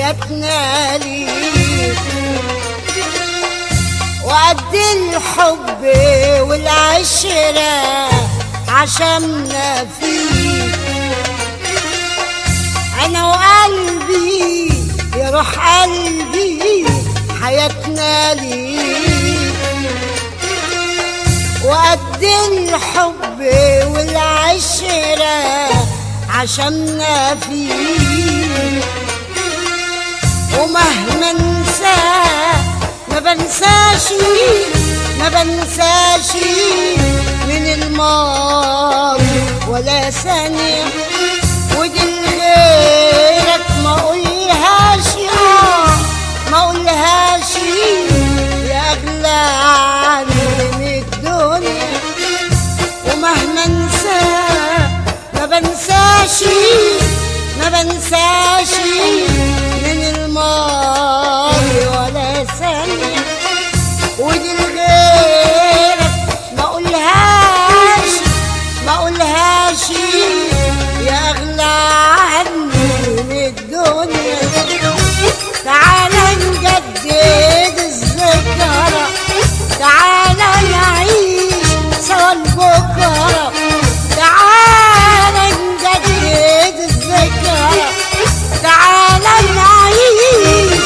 حياتنا ليك وقد الحب والعشرة عشمنا فيك أنا وقلبي يروح قلبي حياتنا ليك وقد الحب والعشرة عشمنا فيك ومهما انسى ما بنساش ما بنساش من الماضي ولا ثانية ودي لغيرك ما اقولهاش آه، ما اقولهاش يا اغلى عني من الدنيا ومهما انسى ما بنساش ما بنساش من الماضي ولا ثانية ودي لغيرك ما اقولهاش ما اقولهاش يا اغلى عني من الدنيا تعالى نجدد الذكرى تعالى نعيش سوا البكرة تعالى نجدد الذكرى تعالى نعيش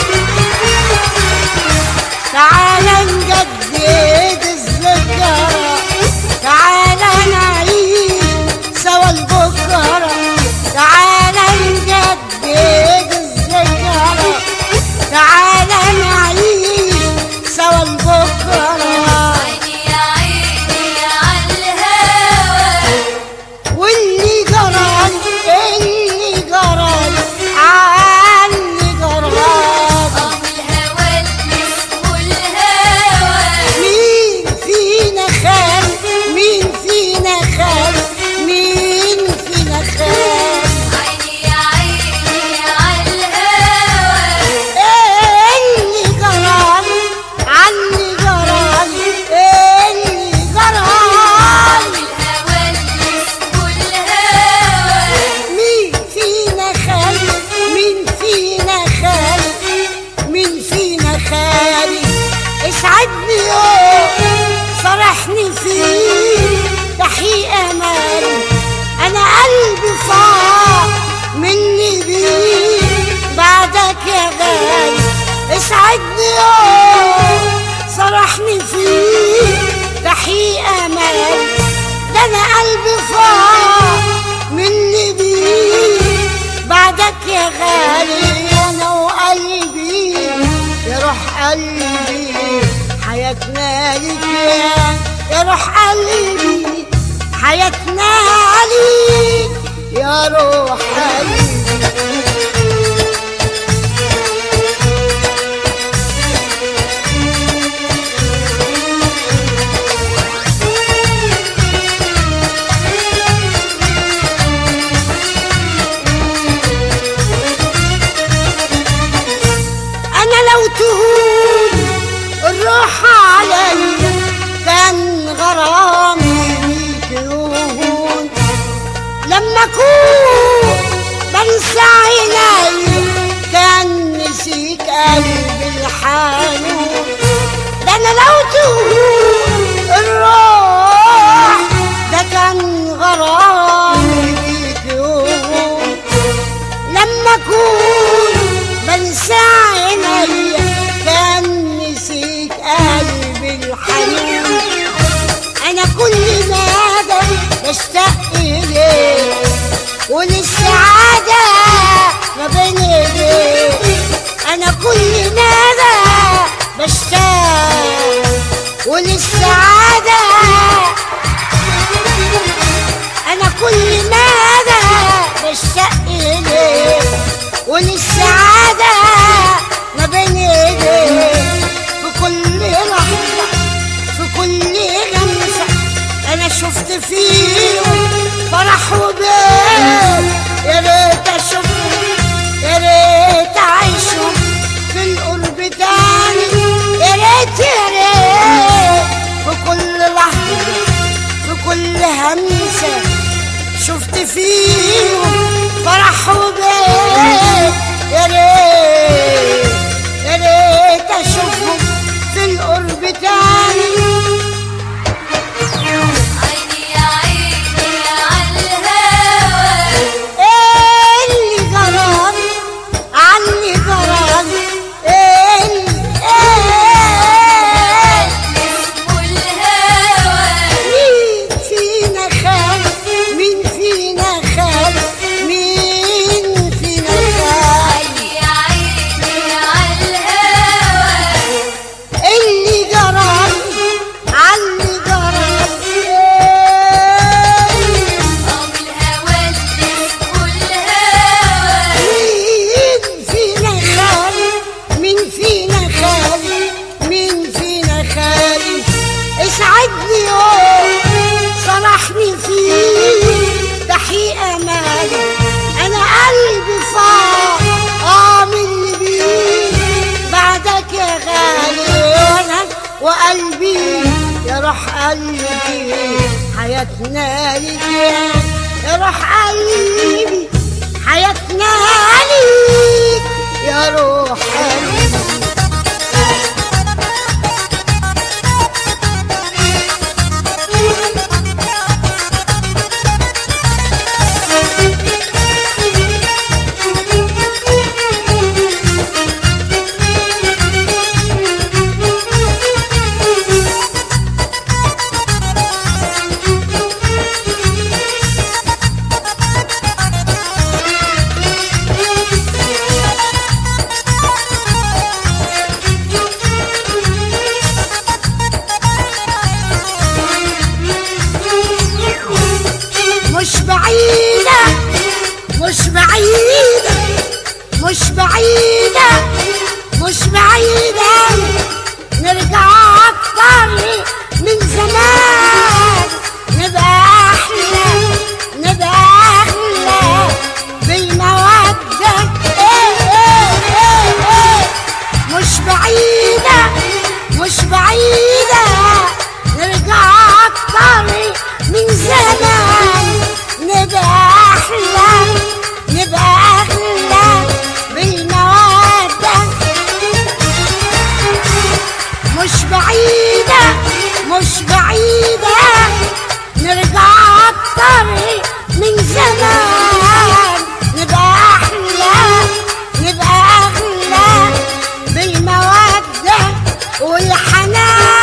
تعالى نجدد الذكرى تعالى نعيش سوا البكرة تعالى نجدد الذكرى تعالى نعيش سوا البكرة عيني يا عيني عالهوى واللي جرى اللي جرى عني جرى قام الهوى اللي اسمه الهوى مين فينا خان مين فينا خان مين فينا خان عيني يا عيني عالهوى اللي جرى عني جرى اللي جرى قام الهوى اللي اسمه الهوى مين فينا خالي مين فينا خالي مين فينا خالي اسعدني يوم فرحني فيه تحقيق امالي انا قلبي فاق مني بيه بعدك يا غالي اسعدني يوم فرحني فيه تحقيق امالي ده انا قلبي فاق مني بيه بعدك يا غالي انا وقلبي يا روح قلبي حياتنا ليك يا يا روح قلبي حياتنا عليك يا روح قلبي انا لو تهون الروح عليا كان غرامي بيك يهون لما اكون بنسى عيني كان نسيك قلبي الحنون ده انا لو تهون الروح ده كان غرامي بيك يهون لما اكون بنسى عيني كان نسيت قلبي الحنون انا كل مدى بشتاق اليك وللسعادة ما بين ايديك انا كل مدى بشتاق وللسعادة انا كل مدى بشتاق اليك وللسعادة ما بين ايديك في كل لحظة في كل غمسة انا شفت فيهم فرح وبيت يا ريت اشوفهم يا ريت اعيشهم في القرب تاني يا ريت يا ريت في كل لحظة في كل همسة شفت فيهم فرح وبيت يا ريت يا روح قلبي حياتنا ليك يا روح قلبي حياتنا ليك يا روح قلبي مش بعيدة مش بعيدة مش بعيدة مش بعيدة نرجع أكتر من زمان نبقى أحلى نبقى أحلى بالمودة إيه إيه إيه إيه مش بعيدة مش بعيدة نرجع أكتر من زمان نبقى أحلى نبقى أحلى بالمودة مش بعيدة مش بعيدة نرجع أكتر من زمان نبقى أحلى نبقى أغلى بالمودة والحنان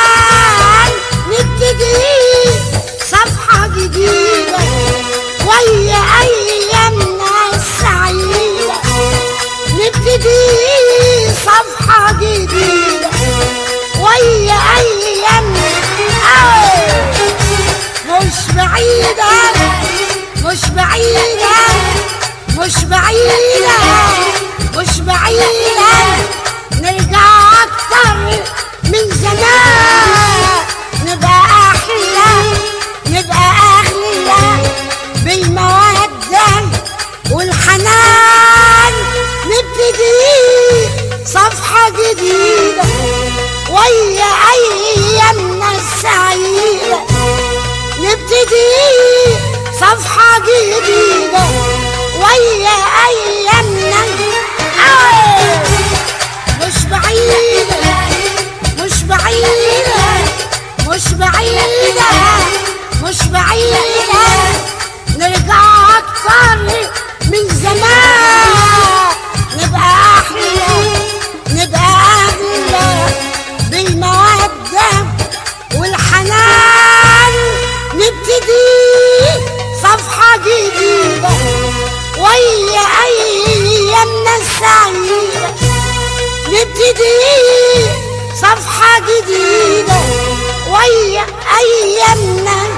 نبتدي صفحة جديدة ويا أيامنا السعيدة نبتدي صفحة جديدة ويا أيامنا أوي. مش بعيدة مش بعيدة مش بعيدة مش بعيدة نرجع أكتر من زمان نبقى أحلى نبقى أغلى بالمودة والحنان نبتدي صفحة جديدة ويا أيامنا السعيدة نبتدي صفحة جديدة ويا أيامنا أوي. مش بعيدة مش بعيدة مش بعيدة مش بعيدة نرجع أكتر من زمان نبقى أحلى نبقى أغلى بالمودة والحنان نبتدي صفحة جديدة ويا أيامنا السعيدة نبتدي صفحة جديدة ويا أيامنا